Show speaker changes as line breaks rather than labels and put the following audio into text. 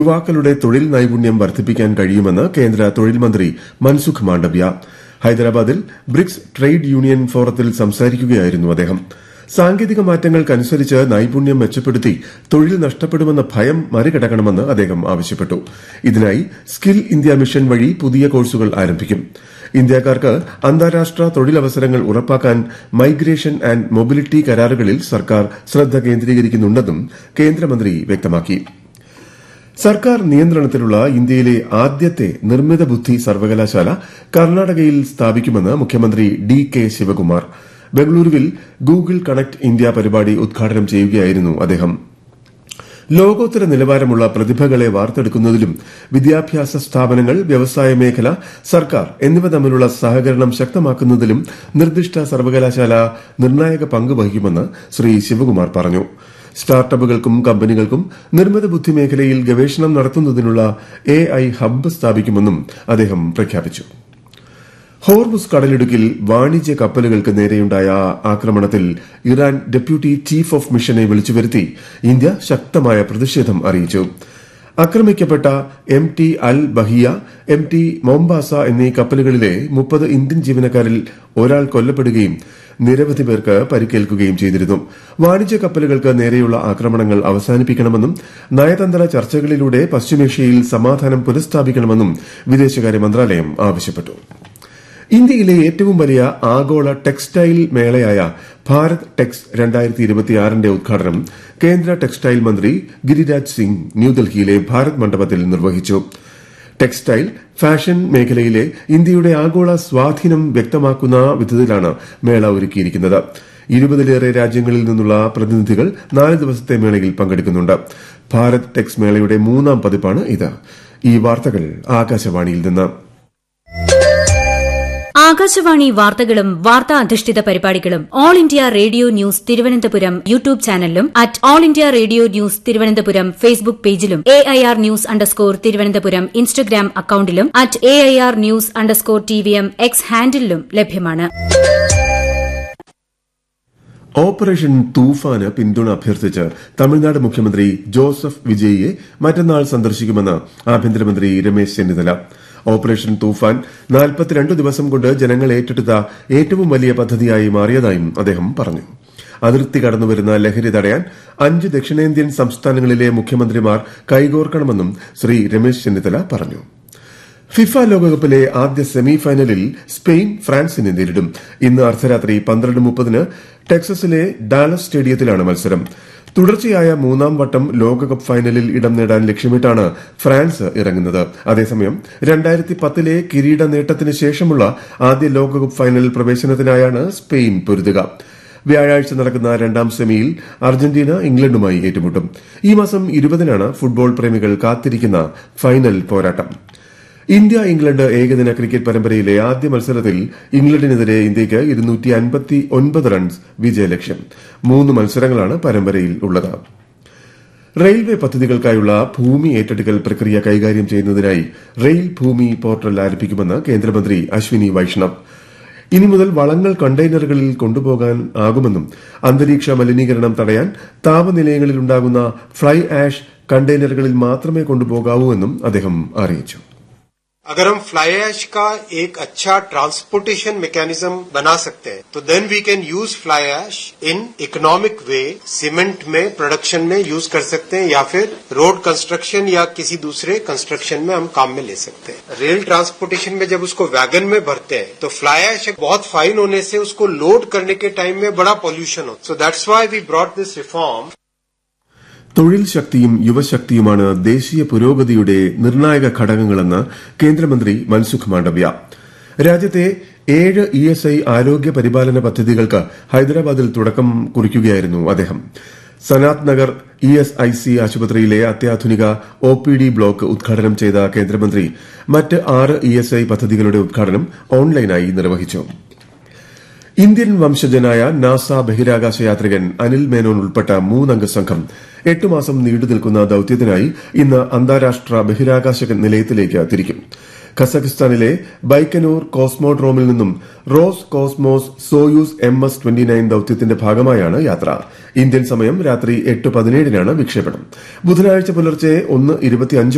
യുവാക്കളുടെ തൊഴിൽ നൈപുണ്യം വർദ്ധിപ്പിക്കാൻ കഴിയുമെന്ന് കേന്ദ്ര തൊഴിൽ മന്ത്രി മൻസുഖ് മാണ്ഡവ്യ ഹൈദരാബാദിൽ ബ്രിക്സ് ട്രേഡ് യൂണിയൻ ഫോറത്തിൽ സംസാരിക്കുകയായിരുന്നു അദ്ദേഹം സാങ്കേതിക മാറ്റങ്ങൾക്കനുസരിച്ച് നൈപുണ്യം മെച്ചപ്പെടുത്തി തൊഴിൽ നഷ്ടപ്പെടുമെന്ന ഭയം മറികടക്കണമെന്ന് അദ്ദേഹം ആവശ്യപ്പെട്ടു ഇതിനായി സ്കിൽ ഇന്ത്യ മിഷൻ വഴി പുതിയ കോഴ്സുകൾ ആരംഭിക്കും ഇന്ത്യക്കാർക്ക് അന്താരാഷ്ട്ര തൊഴിലവസരങ്ങൾ ഉറപ്പാക്കാൻ മൈഗ്രേഷൻ ആന്റ് മൊബിലിറ്റി കരാറുകളിൽ സർക്കാർ ശ്രദ്ധ കേന്ദ്രീകരിക്കുന്നുണ്ടെന്നും കേന്ദ്രമന്ത്രി വ്യക്തമാക്കി സർക്കാർ നിയന്ത്രണത്തിലുള്ള ഇന്ത്യയിലെ ആദ്യത്തെ നിർമ്മിത ബുദ്ധി സർവകലാശാല കർണാടകയിൽ സ്ഥാപിക്കുമെന്ന് മുഖ്യമന്ത്രി ഡി കെ ശിവകുമാർ ബംഗളൂരുവിൽ ഗൂഗിൾ കണക്ട് ഇന്ത്യ പരിപാടി ഉദ്ഘാടനം ചെയ്യുകയായിരുന്നു അദ്ദേഹം ലോകോത്തര നിലവാരമുള്ള പ്രതിഭകളെ വാർത്തെടുക്കുന്നതിലും വിദ്യാഭ്യാസ സ്ഥാപനങ്ങൾ വ്യവസായ മേഖല സർക്കാർ എന്നിവ തമ്മിലുള്ള സഹകരണം ശക്തമാക്കുന്നതിലും നിർദ്ദിഷ്ട സർവകലാശാല നിർണായക പങ്ക് വഹിക്കുമെന്ന് ശ്രീ ശിവകുമാർ പറഞ്ഞു സ്റ്റാർട്ടപ്പുകൾക്കും കമ്പനികൾക്കും നിർമ്മിത ബുദ്ധി മേഖലയിൽ ഗവേഷണം നടത്തുന്നതിനുള്ള എ ഐ ഹബ്ബ് സ്ഥാപിക്കുമെന്നും അദ്ദേഹം പ്രഖ്യാപിച്ചു ഹോർമുസ് കടലിടുക്കിൽ വാണിജ്യ കപ്പലുകൾക്ക് നേരെയുണ്ടായ ആക്രമണത്തിൽ ഇറാൻ ഡെപ്യൂട്ടി ചീഫ് ഓഫ് മിഷനെ വിളിച്ചുവരുത്തി ഇന്ത്യ ശക്തമായ പ്രതിഷേധം അറിയിച്ചു ആക്രമിക്കപ്പെട്ട M T Al Bahia M T Mombasa എന്നീ കപ്പലുകളിലെ മുപ്പത് ഇന്ത്യൻ ജീവനക്കാരിൽ ഒരാൾ കൊല്ലപ്പെടുകയും നിരവധി പേർക്ക് പരിക്കേൽക്കുകയും ചെയ്തിരുന്നു വാണിജ്യ കപ്പലുകൾക്ക് നേരെയുള്ള ആക്രമണങ്ങൾ അവസാനിപ്പിക്കണമെന്നും നയതന്ത്ര ചർച്ചകളിലൂടെ പശ്ചിമേഷ്യയിൽ സമാധാനം പുനഃസ്ഥാപിക്കണമെന്നും വിദേശകാര്യ മന്ത്രാലയം ആവശ്യപ്പെട്ടു ഇന്ത്യയിലെ ഏറ്റവും വലിയ ആഗോള ടെക്സ്റ്റൈൽ മേളയായ ഭാരത് ടെക്സ് രണ്ടായിരത്തി ഇരുപത്തിയാറിന്റെ ഉദ്ഘാടനം കേന്ദ്ര ടെക്സ്റ്റൈൽ മന്ത്രി ഗിരിരാജ് സിംഗ് ന്യൂഡൽഹിയിലെ ഭാരത് മണ്ഡപത്തിൽ നിർവഹിച്ചു ടെക്സ്റ്റൈൽ ഫാഷൻ മേഖലയിലെ ഇന്ത്യയുടെ ആഗോള സ്വാധീനം വ്യക്തമാക്കുന്ന വിധത്തിലാണ് മേള ഒരുക്കിയിരിക്കുന്നത് ഇരുപതിലേറെ രാജ്യങ്ങളിൽ നിന്നുള്ള പ്രതിനിധികൾ നാല് ദിവസത്തെ മേളയിൽ പങ്കെടുക്കുന്നുണ്ട് ഭാരത് ടെക്സ് മേളയുടെ മൂന്നാം പതിപ്പാണ് ഇത് ഈ വാർത്തകൾ ആകാശവാണിയിൽ നിന്ന്
ആകാശവാണി വാർത്തകളും വാർത്താ അധിഷ്ഠിത പരിപാടികളും All India Radio News Thiruvananthapuram YouTube ചാനലിലും at All India Radio News Thiruvananthapuram Facebook പേജിലും A I R news underscore Thiruvananthapuram Instagram അക്കൌണ്ടിലും at A I R news underscore T V M X ഹാൻഡിലും ലഭ്യമാണ്
ഓപ്പറേഷൻ തൂഫാന് പിന്തുണ അഭ്യർത്ഥിച്ച് തമിഴ്നാട് മുഖ്യമന്ത്രി ജോസഫ് വിജയിയെ മറ്റന്നാൾ സന്ദർശിക്കുമെന്ന് ആഭ്യന്തരമന്ത്രി രമേശ് ചെന്നിത്തല ഓപ്പറേഷൻ തൂഫാൻ നാൽപ്പത്തിരണ്ട് ദിവസം കൊണ്ട് ജനങ്ങൾ ഏറ്റെടുത്ത ഏറ്റവും വലിയ പദ്ധതിയായി മാറിയതായും അദ്ദേഹം പറഞ്ഞു അതിർത്തി കടന്നുവരുന്ന ലഹരി തടയാൻ അഞ്ച് ദക്ഷിണേന്ത്യൻ സംസ്ഥാനങ്ങളിലെ മുഖ്യമന്ത്രിമാർ കൈകോർക്കണമെന്നും ശ്രീ രമേശ് ചെന്നിത്തല പറഞ്ഞു ഫിഫ ലോകകപ്പിലെ ആദ്യ സെമി ഫൈനലിൽ സ്പെയിൻ ഫ്രാൻസിനെ നേരിടും ഇന്ന് അർദ്ധരാത്രി പന്ത്രണ്ട് മുപ്പതിന് ടെക്സസിലെ ഡാലസ് സ്റ്റേഡിയത്തിലാണ് മത്സരം തുടർച്ചയായ മൂന്നാം വട്ടം ലോകകപ്പ് ഫൈനലിൽ ഇടം നേടാൻ ലക്ഷ്യമിട്ടാണ് ഫ്രാൻസ് ഇറങ്ങുന്നത് അതേസമയം രണ്ടായിരത്തി പത്തിലെ കിരീട നേട്ടത്തിന് ശേഷമുള്ള ആദ്യ ലോകകപ്പ് ഫൈനൽ പ്രവേശനത്തിനായാണ് സ്പെയിൻ പൊരുതുക വ്യാഴാഴ്ച നടക്കുന്ന രണ്ടാം സെമിയിൽ അർജന്റീന ഇംഗ്ലണ്ടുമായി ഏറ്റുമുട്ടും ഈ മാസം ഇരുപതിനാണ് ഫുട്ബോൾ പ്രേമികൾ കാത്തിരിക്കുന്ന ഫൈനൽ പോരാട്ടം ഇന്ത്യ ഇംഗ്ലണ്ട് ഏകദിന ക്രിക്കറ്റ് പരമ്പരയിലെ ആദ്യ മത്സരത്തിൽ ഇംഗ്ലണ്ടിനെതിരെ ഇന്ത്യയ്ക്ക് ഇരുന്നൂറ്റി അൻപത്തി ഒൻപത് റൺസ് വിജയലക്ഷ്യം മൂന്ന് മത്സരങ്ങളാണ് പരമ്പരയിൽ ഉള്ളത് റെയിൽവേ പദ്ധതികൾക്കായുള്ള ഭൂമി ഏറ്റെടുക്കൽ പ്രക്രിയ കൈകാര്യം ചെയ്യുന്നതിനായി റെയിൽ ഭൂമി പോർട്ടൽ ആരംഭിക്കുമെന്ന് കേന്ദ്രമന്ത്രി അശ്വിനി വൈഷ്ണവ് ഇനി മുതൽ വളങ്ങൾ കണ്ടെയ്നറുകളിൽ കൊണ്ടുപോകാൻ ആകുമെന്നും അന്തരീക്ഷ മലിനീകരണം തടയാൻ താപനിലയങ്ങളിൽ ഉണ്ടാകുന്ന ഫ്ലൈ ആഷ് കണ്ടെയ്നറുകളിൽ മാത്രമേ കൊണ്ടുപോകാവൂ എന്നും അദ്ദേഹം അറിയിച്ചു
अगर हम फ्लाई ऐश का एक अच्छा ट्रांसपोर्टेशन मैकेनिज्म बना सकते हैं तो then we can use fly ash in economic way cement में प्रोडक्शन में यूज कर सकते हैं या फिर रोड कंस्ट्रक्शन या किसी दूसरे कंस्ट्रक्शन में हम काम में ले सकते हैं रेल ट्रांसपोर्टेशन में जब उसको वैगन में भरते हैं तो फ्लाई ऐश बहुत फाइन होने से उसको लोड करने के टाइम में बड़ा पॉल्यूशन हो so that's why we brought this reform
തൊഴിൽ ശക്തിയും യുവശക്തിയുമാണ് ദേശീയ പുരോഗതിയുടെ നിർണായക ഘടകങ്ങളെന്ന് കേന്ദ്രമന്ത്രി മൻസുഖ് മാണ്ഡവ്യ രാജ്യത്തെ ഏഴ് ഇ എസ് ഐ ആരോഗ്യ പരിപാലന പദ്ധതികൾക്ക് ഹൈദരാബാദിൽ തുടക്കം കുറിക്കുകയായിരുന്നു അദ്ദേഹം Sanath Nagar E S I C ആശുപത്രിയിലെ അത്യാധുനിക ഒ പി ഡി ബ്ലോക്ക് ഉദ്ഘാടനം ചെയ്ത കേന്ദ്രമന്ത്രി മറ്റ് ആറ് ഇ എസ് ഐ പദ്ധതികളുടെ ഉദ്ഘാടനം ഓൺലൈനായി നിർവഹിച്ചു ഇന്ത്യൻ വംശജനായ നാസ ബഹിരാകാശ യാത്രികൻ അനിൽ മേനോൻ ഉൾപ്പെട്ട മൂന്നംഗ സംഘം എട്ട് മാസം നീണ്ടു നിൽക്കുന്ന ദൌത്യത്തിനായി ഇന്ന് അന്താരാഷ്ട്ര ബഹിരാകാശ നിലയത്തിലേക്ക് തിരിക്കും ഖസക്കിസ്ഥാനിലെ ബൈക്കനൂർ കോസ്മോഡ്രോമിൽ നിന്നും Roscosmos Soyuz M S twenty nine ദൌത്യത്തിന്റെ ഭാഗമായാണ് യാത്ര ഇന്ത്യൻ സമയം രാത്രി എട്ട് പതിനേഴിനാണ് വിക്ഷേപണം ബുധനാഴ്ച പുലർച്ചെ ഒന്ന് ഇരുപത്തിയഞ്ച്